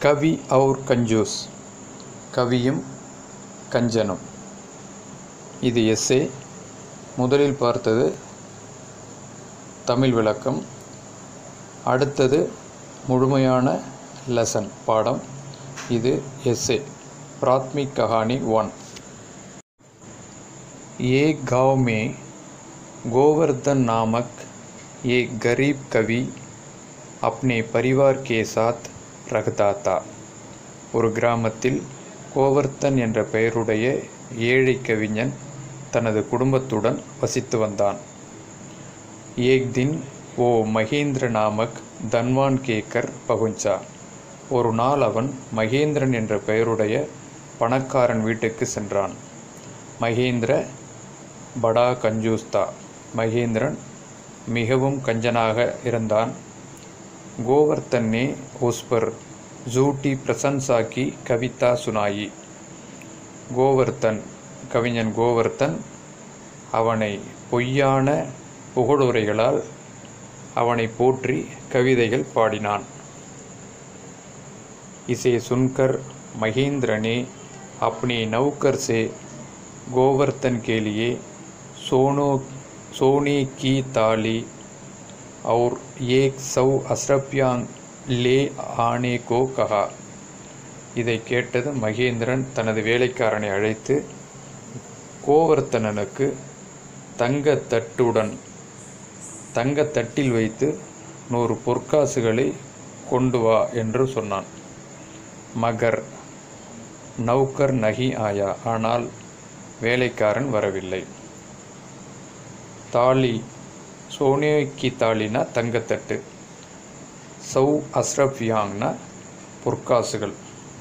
கவி அவுர் கஞ்சூஸ் கவியும் கஞ்சனும் இது எஸ்ஸே முதலில் பார்த்தது தமிழ் விளக்கம் அடுத்தது முழுமையான லெசன் பாடம் இது எஸ்ஸே பிராத்மிக் கஹானி ஒன் एक गांव में गोवर्धन नामक एक गरीब कवि अपने परिवार के साथ रहता था ஒரு கிராமத்தில் கோவர்த்தன் என்ற பெயருடைய ஏழை கவிஞன் தனது குடும்பத்துடன் வசித்து வந்தான் ஏக் தின் ஓ மகேந்திர நாமக் தன்வான் கேக்கர் பகுஞ்சா ஒரு நாள் அவன் மகேந்திரன் என்ற பெயருடைய பணக்காரன் வீட்டுக்கு சென்றான் மகேந்திர படா கஞ்சூஸ்தா மகேந்திரன் மிகவும் கஞ்சனாக இருந்தான் கோவர்த்தன் ने उस पर झूठी प्रशंसा की कविता सुनाई கோவர்த்தன் கவிஞன் கோவர்த்தன் அவனை பொய்யான புகழுரைகளால் அவனை போற்றி கவிதைகள் பாடினான் इसे सुनकर महेंद्र ने अपने नौकर से गोवर्धन के लिए सोनो सोने की ताली और एक सौ अशरफियां ले आने को कहा இதை கேட்டது மகேந்திரன் தனது வேலைக்காரனை அழைத்து கோவர்த்தனனுக்கு தங்கத்தட்டுடன் தங்கத்தட்டில் வைத்து நூறு பொற்காசுகளை கொண்டு வா என்று சொன்னான் மகர் நௌக்கர் நகி ஆயா ஆனால் வேலைக்காரன் வரவில்லை தாலி சோனியோக்கி தாலினா தங்கத்தட்டு சௌ அஸ்ரஃபியாங்னா பொற்காசுகள்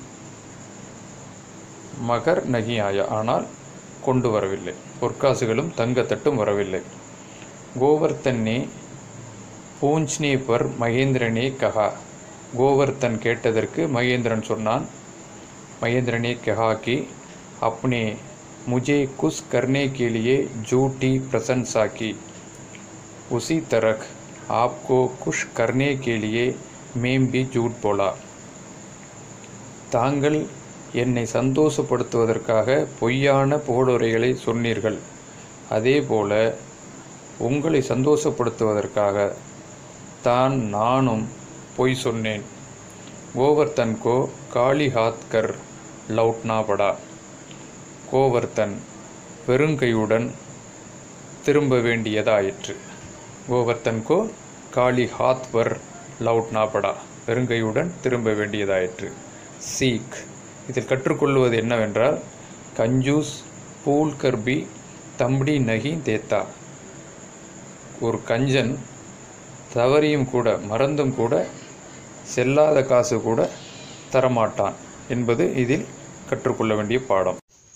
மகர் நகி ஆயா ஆனால் கொண்டு வரவில்லை பொற்காசுகளும் தங்கத்தட்டும் வரவில்லை கோவர்த்தன்னே பூஞ்ச்னே பர் மகேந்திரனே கஹா கோவர்த்தன் கேட்டதற்கு மகேந்திரன் சொன்னான் महेंद्र कहा कि अपने मुझे खुश करने के लिए झूठी प्रशंसा की उसी तरह आपको खुश करने के लिए मैं भी झूठ बोला தாங்கள் என்னை சந்தோஷப்படுத்துவதற்காக பொய்யான புகழுரைகளை சொன்னீர்கள் அதேபோல உங்களை சந்தோஷப்படுத்துவதற்காக தான் நானும் பொய் சொன்னேன் கோவர்த்தன் கோ காளி ஹாத் கர் லவுட்னா படா கோவர்த்தன் வெறுங்கையுடன் திரும்ப வேண்டியதாயிற்று கோவர்த்தன் கோ காளி ஹாத் வர் லவுட்னா படா வெறுங்கையுடன் திரும்ப வேண்டியதாயிற்று சீக் இதில் கற்றுக்கொள்வது என்னவென்றால் கஞ்சூஸ் பூல் கர்பி தம்படி நகி தேத்தா ஒரு கஞ்சன் தவறியும் கூட மறந்தும் கூட செல்லாத காசு கூட தரமாட்டான் என்பது இதில் கற்றுக்கொள்ள வேண்டிய பாடம்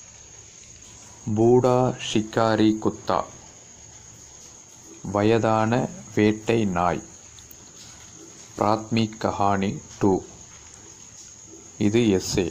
பூடா ஷிக்காரி குத்தா வயதான வேட்டை நாய் பிராத்மிக் கஹானி டூ இது எஸ்ஸே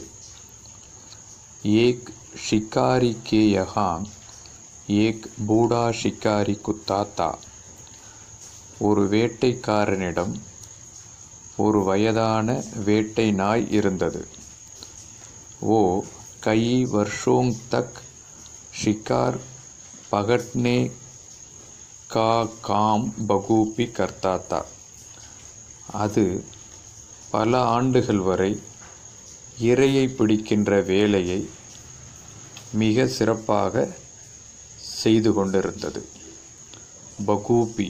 ஏக் ஷிக்காரி கே யஹாம் ஏக் பூடா ஷிக்காரி குத்தா தா ஒரு வேட்டைக்காரனிடம் ஒரு வயதான வேட்டை நாய் இருந்தது ஓ கை வருஷோங் தக் ஷிகார் பகட்னே கா காம் பகூபி கர்த்தாத்தா அது பல ஆண்டுகள் வரை இரையை பிடிக்கின்ற வேலையை மிக சிறப்பாக செய்து கொண்டிருந்தது பகூபி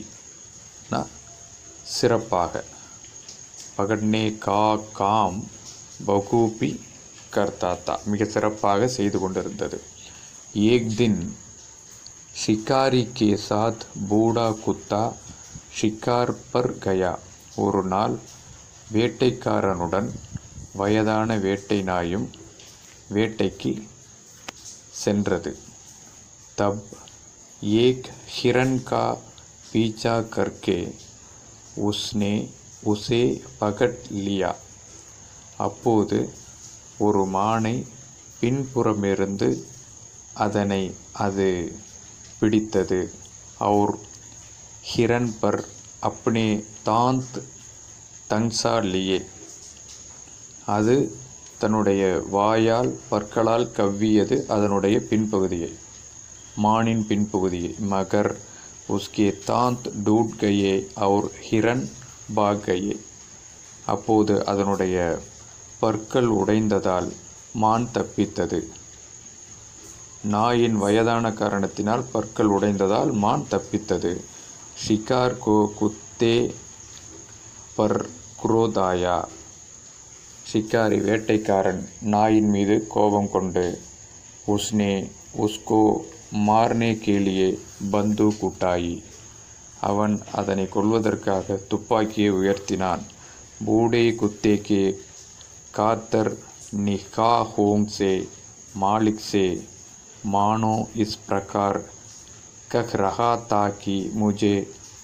சிறப்பாக பகட்னே கா காம் பகூபி கர்த்தாத்தா மிக சிறப்பாக செய்து கொண்டிருந்தது ஏக் தின் ஷிகாரி கே சாத் பூடா குத்தா ஷிகார் பர் கயா ஒரு நாள் வேட்டைக்காரனுடன் வயதான வேட்டை நாயும் வேட்டைக்கு சென்றது தப் ஏக் ஹிரன் கா பீச்சா கர்கே உஸ்னே உசே பகட் லியா அப்போது ஒரு மானை பின்புறமிருந்து அதனை அது பிடித்தது और हिरन पर अपने दांत तंसा लिए அது தன்னுடைய வாயால் பற்களால் கவ்வியது அதனுடைய பின்பகுதியை மானின் பின்பகுதியை மகர் உஸ்கே தாந்த் டூட் கயே அவுர் ஹிரன் பாக் கயே அப்போது அதனுடைய பற்கள் உடைந்ததால் மான் தப்பித்தது நாயின் வயதான காரணத்தினால் பற்கள் உடைந்ததால் மான் தப்பித்தது ஷிகார் கோ குத்தே பர் குரோதாயா ஷிக்காரி வேட்டைக்காரன் நாயின் மீது கோபம் கொண்டு உஸ்னே உஸ்கோ மார்னே கேலியே பந்து குட்டாயி அவன் அதனை கொல்வதற்காக துப்பாக்கியை உயர்த்தினான் பூடே குத்தேக்கே காத்தர் நிகா ஹோங் சே மாலிக் சே மானோ இஸ் பிரகார் கஹ் ரஹா தாக்கி முஜே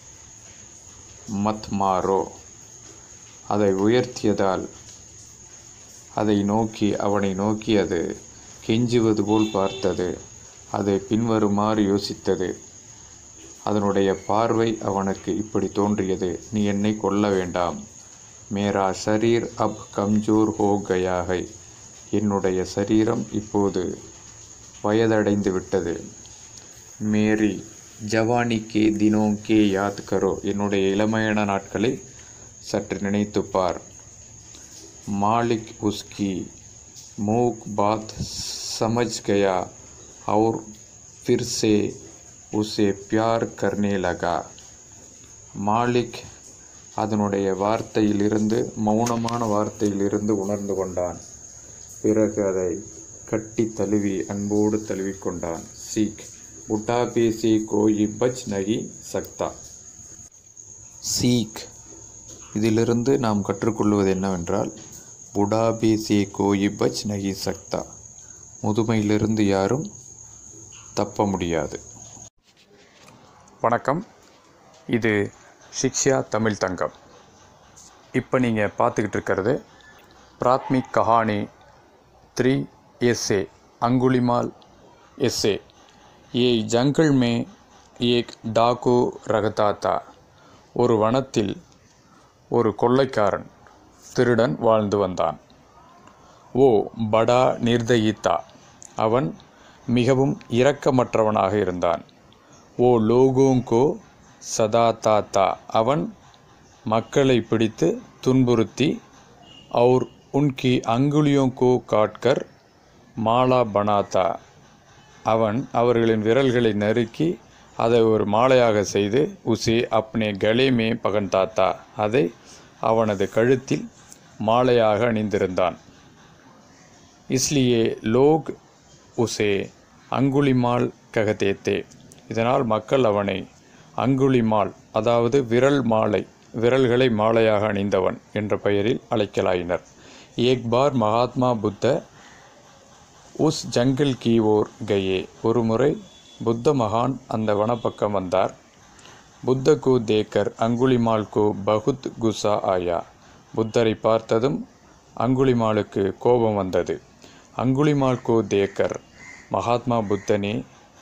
மத் மாரோ அதை உயர்த்தியதால் அதை நோக்கி அவனை நோக்கி அது கெஞ்சுவது போல் பார்த்தது அது பின்வருமாறு யோசித்தது அதனுடைய பார்வை அவனுக்கு இப்படி தோன்றியது நீ என்னை கொல்ல வேண்டாம் மேரா ஷரீர் அப் கம்ஜோர் ஹோ கயாகை என்னுடைய சரீரம் இப்போது வயதடைந்து விட்டது மேரி ஜவானி கே தினோ கே யாத் கரோ என்னுடைய இளமையான நாட்களை சற்று நினைத்துப் பார் मालिक उसकी मूक बात समझ गया और फिर से उसे प्यार करने लगा மாலிக் அதனுடைய வார்த்தையிலிருந்து மௌனமான வார்த்தையிலிருந்து உணர்ந்து கொண்டான் பிறகு அதை கட்டி தழுவி அன்போடு தழுவிக்கொண்டான் சீக் புட்டாபே சே கோயி பச் நகி சக்தா சீக் இதிலிருந்து நாம் கற்றுக்கொள்வது என்னவென்றால் புடாபே சே கோயி பச் நகி சக்தா முதுமையிலிருந்து யாரும் தப்ப முடியாது வணக்கம் இது சிக்ஷா தமிழ் தங்கம் இப்போ நீங்கள் பார்த்துக்கிட்டு இருக்கிறது பிராத்மிக் கஹானி த்ரீ எஸ்ஏ அங்குலிமால் எஸ்ஏ ஏ ஜங்கிள் மே ஏக் டாகு ரகதாத்தா ஒரு வனத்தில் ஒரு கொள்ளைக்காரன் திருடன் வாழ்ந்து வந்தான் ஓ படா நிர்தயித்தா அவன் மிகவும் இரக்கமற்றவனாக இருந்தான் ஓ லோகோங்கோ சதாதாத்தா அவன் மக்களை பிடித்து துன்புறுத்தி और उनकी अंगुलियों को काटकर மாலா பனாத்தா அவன் அவர்களின் விரல்களை நறுக்கி அதை ஒரு மாலையாக செய்து உசே அப்னே கலேமே பகன்தாத்தா அதை அவனது கழுத்தில் மாலையாக அணிந்திருந்தான் இஸ்லியே லோக் உசே அங்குலிமால் ககதேத்தே இதனால் மக்கள் அவனை அங்குலிமால் அதாவது விரல் மாலை விரல்களை மாலையாக அணிந்தவன் என்ற பெயரில் அழைக்கலாயினர் ஏக் பார் மகாத்மா புத்த உஸ் ஜங்கிள் கி ஓர் கயே ஒருமுறை புத்த மகான் அந்த வனப்பக்கம் வந்தார் புத்த கு தேக்கர் அங்குலிமால் கு பகுத் குசா ஆயா புத்தரை பார்த்ததும் அங்குலிமாலுக்கு கோபம் வந்தது அங்குலிமால் கு தேக்கர் மகாத்மா புத்தனே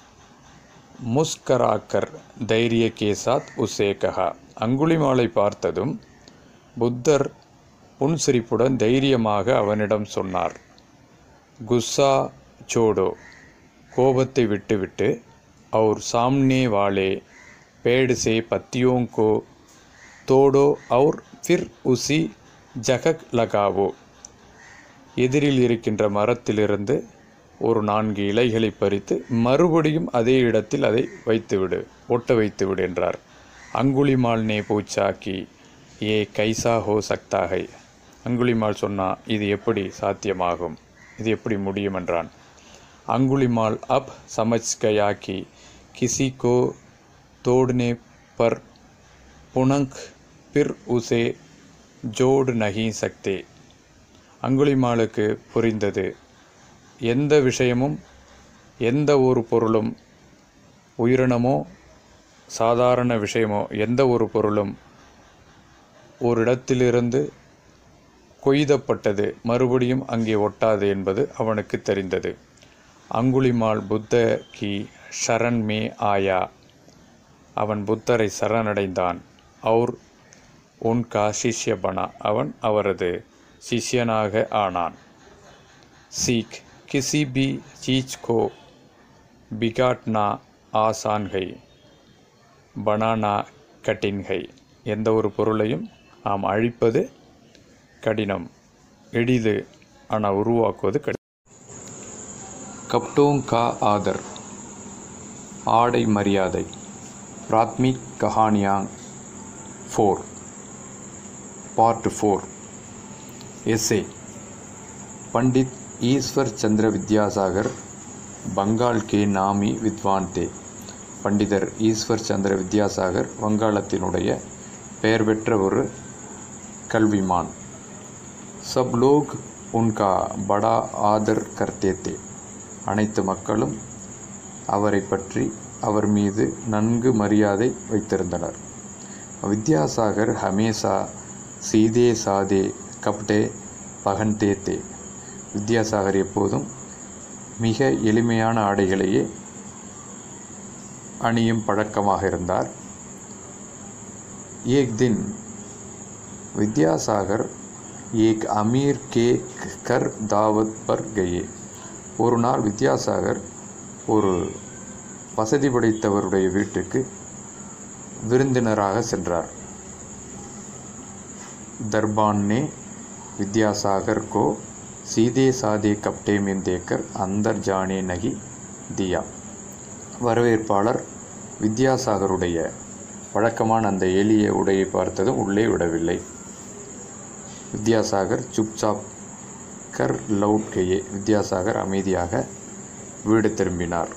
முஸ்கராக்கர் தைரிய கேசாத் உசே கஹா அங்குலிமாலை பார்த்ததும் புத்தர் புன்சிரிப்புடன் தைரியமாக அவனிடம் சொன்னார் குஸ்ஸா சோடோ கோபத்தை விட்டுவிட்டு और सामने वाले पेड़ से पत्तियों को तोड़ो और फिर उसी ஜகக் லகாவோ எதிரில் இருக்கின்ற மரத்திலிருந்து ஒரு நான்கு இலைகளை பறித்து மறுபடியும் அதே இடத்தில் அதை வைத்துவிடு ஒட்ட வைத்துவிடு என்றார் அங்குலிமால் நே பூச்சாக்கி ஏ கைசா ஹோ சக்தாகை அங்குலிமால் சொன்னா இது எப்படி சாத்தியமாகும் இது எப்படி முடியும் என்றான் अंगुलिमाल अब समझ गया कि किसी को तोड़ने पर पुनंक फिर उसे जोड़ नहीं सकते அங்குலிமாலுக்கு புரிந்தது எந்த விஷயமும் எந்த ஒரு பொருளும் உயிரினமோ சாதாரண விஷயமோ எந்த ஒரு பொருளும் ஒரு இடத்திலிருந்து கொய்தப்பட்டது மறுபடியும் அங்கே ஒட்டாது என்பது அவனுக்கு தெரிந்தது அங்குலிமால் புத்த கி ஷரண் மே ஆயா அவன் புத்தரை சரணடைந்தான் அவுர் உன் கா சிஷ்ய பனா அவன் அவரது சிஷ்யனாக ஆனான் सीख किसी भी चीज को बिगाड़ना आसान है बनाना कठिन है எந்த ஒரு பொருளையும் நாம் அழிப்பது கடினம் எளிது ஆனால் உருவாக்குவது கடினம் கப்டோங் கா ஆதர் ஆடை மரியாதை பிராத்மிக் கஹானியாங் four part four essay Pandit Ishwar Chandra Vidyasagar Bengal के नामी विद्वान थे பண்டிதர் ஈஸ்வர் சந்திர வித்யாசாகர் வங்காளத்தினுடைய பெயர் பெற்ற ஒரு கல்விமான் சப் லோக் உன்கா படா ஆதர் கர்த்தே தே அனைத்து மக்களும் அவரை பற்றி அவர் மீது நன்கு மரியாதை வைத்திருந்தனர் வித்யாசாகர் ஹமேசா சீதே சாதே கப்டே பகன்தே தே வித்யாசாகர் எப்போதும் மிக எளிமையான ஆடைகளையே அணியும் பழக்கமாக இருந்தார் ஏக் தின் வித்யாசாகர் ஏக் அமீர் கே கர் தாவத் பர் கயே ஒரு நாள் வித்யாசாகர் ஒரு வசதி படைத்தவருடைய வீட்டுக்கு விருந்தினராக சென்றார் दरबान ने विद्यासागर को सीधे सादे कपड़े में देकर अंदर जाने नहीं दिया வரவேற்பாளர் வித்யாசாகருடைய வழக்கமான அந்த எளிய உடையை பார்த்ததும் உள்ளே விடவில்லை வித்யாசாகர் சுப்சாப் கர் லவுட் கையே வித்யாசாகர் அமைதியாக வீடு திரும்பினார்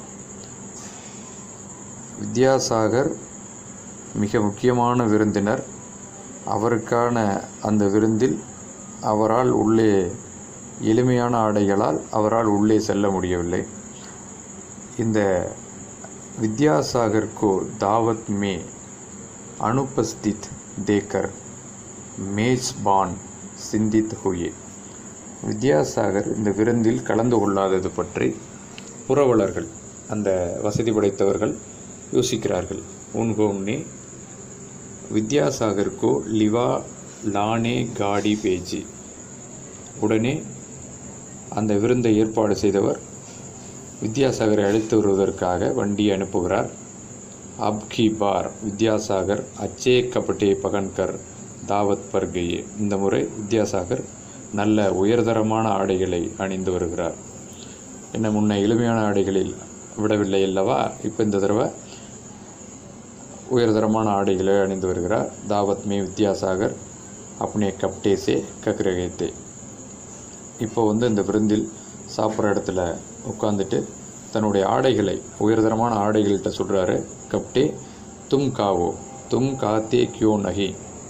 வித்யாசாகர் மிக முக்கியமான விருந்தினர் அவருக்கான அந்த விருந்தில் அவரால் உள்ளே எளிமையான ஆடைகளால் அவரால் உள்ளே செல்ல முடியவில்லை இந்த विद्यासागर को दावत में अनुपस्थित देकर மேஜ்பான் சிந்தித் ஹுயே வித்யாசாகர் இந்த விருந்தில் கலந்து கொள்ளாதது பற்றி புரவலர்கள் அந்த வசதி படைத்தவர்கள் யோசிக்கிறார்கள் உன்ஹோம்னே வித்யாசாகர் கோ லிவா லானே காடி பேஜி உடனே அந்த விருந்தை ஏற்பாடு செய்தவர் வித்யாசாகரை அழைத்து வருவதற்காக வண்டி அனுப்புகிறார் அப்கி பார் வித்யாசாகர் அச்சே கபட்டே பகன்கர் தாவத் பர்கையே இந்த முறை வித்யாசாகர் நல்ல உயர்தரமான ஆடைகளை அணிந்து வருகிறார் என்ன முன்ன எளிமையான ஆடைகளில் விடவில்லை அல்லவா இப்போ இந்த தடவை உயர்தரமான ஆடைகளை அணிந்து வருகிறார் தாவத் மே வித்யாசாகர் அப்னே கப்டேசே கக்ரகேத்தே இப்போ வந்து இந்த விருந்தில் சாப்பிட்ற இடத்துல உட்காந்துட்டு தன்னுடைய ஆடைகளை உயர்தரமான ஆடைகள்கிட்ட சொல்கிறாரு கப்டே தும் காவோ தும் காத்தே கியோ நகி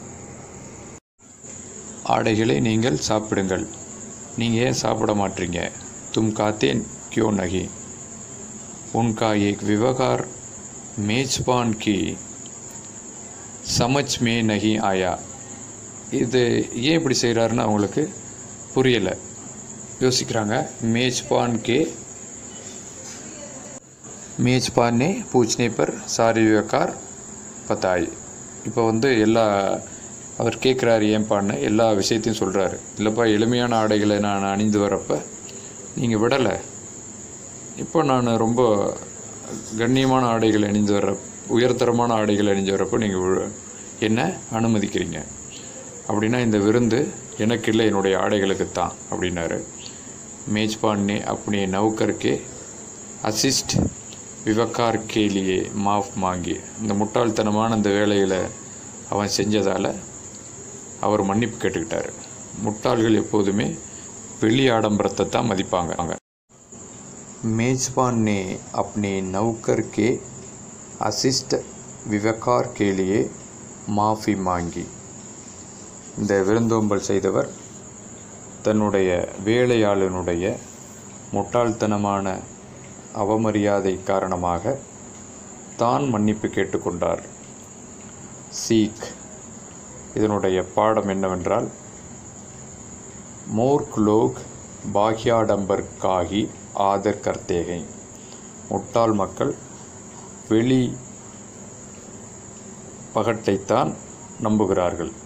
ஆடைகளை நீங்கள் சாப்பிடுங்கள் நீங்கள் ஏன் சாப்பிட மாட்டீங்க தும் காத்தே கியோ நகி உன்கா ஏக் விவகார் மேஜ்பான் கி சமஜ் மே நகி ஆயா இது ஏன் இப்படி செய்கிறாருன்னு அவங்களுக்கு புரியலை யோசிக்கிறாங்க மேஜ்பான் கே மேஜ்பான் ने पूछने पर सारे व्यवहार பத்தாய் இப்போ வந்து எல்லா அவர் கேட்குறாரு ஏன்பான்னு எல்லா விஷயத்தையும் சொல்கிறாரு இல்லைப்பா எளிமையான ஆடைகளை நான் அணிந்து வரப்ப நீங்கள் விடலை இப்போ நான் ரொம்ப கண்ணியமான ஆடைகள் அணிந்து வர்ற உயர்தரமான ஆடைகள் அணிஞ்சு வரப்போ நீங்கள் என்ன அனுமதிக்கிறீங்க அப்படின்னா இந்த விருந்து எனக்கு இல்லை என்னுடைய ஆடைகளுக்கு தான் அப்படின்னாரு மேஜ்பான் ने अपने नौकर के அசிஸ்ட் விவகார் கேலியே மாஃப் மாங்கி இந்த முட்டாள்தனமான இந்த வேலைகளை அவன் செஞ்சதால் அவர் மன்னிப்பு கேட்டுக்கிட்டார் முட்டாள்கள் எப்போதுமே வெளி ஆடம்பரத்தை தான் மதிப்பாங்க मेजबान ने अपने नौकर के असिस्ट विवकार के लिए माफ़ी मांगी இந்த விருந்தோம்பல் செய்தவர் தன்னுடைய வேலையாளனுடைய முட்டாள்தனமான அவமரியாதை காரணமாக தான் மன்னிப்பு கேட்டுக்கொண்டார் சீக் இதனுடைய பாடம் என்னவென்றால் மூர்க் லோக் பாக்யாடம்பர் காகி ஆதர் கர்த்தேகை முட்டாள் மக்கள் வெளி பகட்டைத்தான் நம்புகிறார்கள்